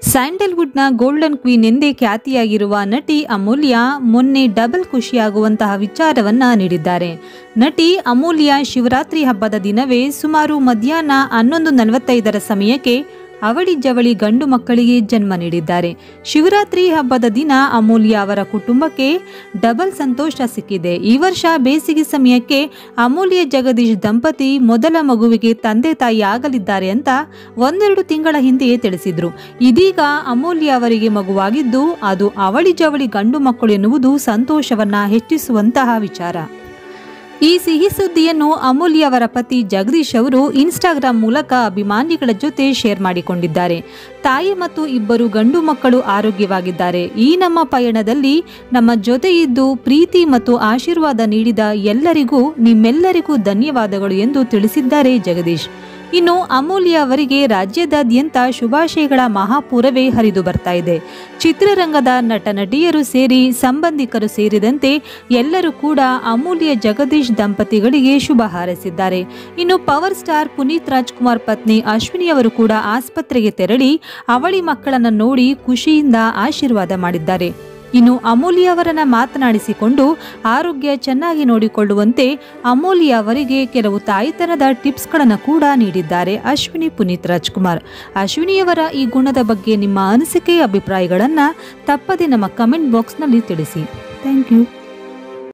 ಸ್ಯಾಂಡಲ್ವುಡ್ನ golden queen ಎಂದೇ ಖ್ಯಾತಿಯಾಗಿರುವ ನಟಿ ಅಮೂಲ್ಯ ಮೊನ್ನೆ ಡಬಲ್ ಖುಷಿಯಾಗುವಂತಹ ವಿಚಾರವನ್ನ ನೀಡಿದ್ದಾರೆ ನಟಿ ಅಮೂಲ್ಯ ಶಿವರಾತ್ರಿ ಹಬ್ಬದ ದಿನವೇ ಸುಮಾರು ಮಧ್ಯಾಹ್ನ ಹನ್ನೊಂದು ನಲವತ್ತೈದರ ಸಮಯಕ್ಕೆ ಅವಳಿ ಜವಳಿ ಗಂಡು ಮಕ್ಕಳಿಗೆ ಜನ್ಮ ನೀಡಿದ್ದಾರೆ ಶಿವರಾತ್ರಿ ಹಬ್ಬದ ದಿನ ಅಮೂಲ್ಯ ಅವರ ಕುಟುಂಬಕ್ಕೆ ಡಬಲ್ ಸಂತೋಷ ಸಿಕ್ಕಿದೆ ಈ ವರ್ಷ ಬೇಸಿಗೆ ಸಮಯಕ್ಕೆ ಅಮೂಲ್ಯ ಜಗದೀಶ್ ದಂಪತಿ ಮೊದಲ ಮಗುವಿಗೆ ತಂದೆ ತಾಯಿ ಆಗಲಿದ್ದಾರೆ ಅಂತ ಒಂದೆರಡು ತಿಂಗಳ ಹಿಂದೆಯೇ ತಿಳಿಸಿದ್ರು ಇದೀಗ ಅಮೂಲ್ಯ ಅವರಿಗೆ ಮಗುವಾಗಿದ್ದು ಅದು ಅವಳಿ ಜವಳಿ ಗಂಡು ಮಕ್ಕಳು ಎನ್ನುವುದು ಸಂತೋಷವನ್ನ ಹೆಚ್ಚಿಸುವಂತಹ ವಿಚಾರ ಈ ಸಿಹಿ ಸುದ್ದಿಯನ್ನು ಅಮೂಲ್ಯ ಅವರ ಪತಿ ಜಗದೀಶ್ ಅವರು ಇನ್ಸ್ಟಾಗ್ರಾಂ ಮೂಲಕ ಅಭಿಮಾನಿಗಳ ಜೊತೆ ಶೇರ್ ಮಾಡಿಕೊಂಡಿದ್ದಾರೆ ತಾಯಿ ಮತ್ತು ಇಬ್ಬರು ಗಂಡು ಮಕ್ಕಳು ಆರೋಗ್ಯವಾಗಿದ್ದಾರೆ ಈ ನಮ್ಮ ಪಯಣದಲ್ಲಿ ನಮ್ಮ ಜೊತೆ ಇದ್ದು ಪ್ರೀತಿ ಮತ್ತು ಆಶೀರ್ವಾದ ನೀಡಿದ ಎಲ್ಲರಿಗೂ ನಿಮ್ಮೆಲ್ಲರಿಗೂ ಧನ್ಯವಾದಗಳು ಎಂದು ತಿಳಿಸಿದ್ದಾರೆ ಜಗದೀಶ್ ಇನ್ನು ಅಮೂಲ್ಯ ಅವರಿಗೆ ರಾಜ್ಯದಾದ್ಯಂತ ಶುಭಾಶಯಗಳ ಮಹಾಪೂರವೇ ಹರಿದು ಬರ್ತಾ ಇದೆ ಚಿತ್ರರಂಗದ ನಟ ನಟಿಯರು ಸೇರಿ ಸಂಬಂಧಿಕರು ಸೇರಿದಂತೆ ಎಲ್ಲರೂ ಕೂಡ ಅಮೂಲ್ಯ ಜಗದೀಶ್ ದಂಪತಿಗಳಿಗೆ ಶುಭ ಹಾರೈಸಿದ್ದಾರೆ ಇನ್ನು ಪವರ್ ಸ್ಟಾರ್ ಪುನೀತ್ ರಾಜ್ಕುಮಾರ್ ಪತ್ನಿ ಅಶ್ವಿನಿ ಅವರು ಕೂಡ ಆಸ್ಪತ್ರೆಗೆ ತೆರಳಿ ಅವಳಿ ಮಕ್ಕಳನ್ನ ನೋಡಿ ಖುಷಿಯಿಂದ ಆಶೀರ್ವಾದ ಮಾಡಿದ್ದಾರೆ ಇನ್ನು ಅಮೂಲ್ಯ ಅವರನ್ನ ಮಾತನಾಡಿಸಿಕೊಂಡು ಆರೋಗ್ಯ ಚೆನ್ನಾಗಿ ನೋಡಿಕೊಳ್ಳುವಂತೆ ಅಮೂಲ್ಯ ಅವರಿಗೆ ಕೆಲವು ತಾಯಿತನದ ಟಿಪ್ಸ್ಗಳನ್ನು ಕೂಡ ನೀಡಿದ್ದಾರೆ ಅಶ್ವಿನಿ ಪುನೀತ್ ರಾಜ್ಕುಮಾರ್ ಅಶ್ವಿನಿಯವರ ಈ ಗುಣದ ಬಗ್ಗೆ ನಿಮ್ಮ ಅನಿಸಿಕೆ ಅಭಿಪ್ರಾಯಗಳನ್ನು ತಪ್ಪದೆ ನಮ್ಮ ಕಮೆಂಟ್ ಬಾಕ್ಸ್ನಲ್ಲಿ ತಿಳಿಸಿ ಥ್ಯಾಂಕ್ ಯು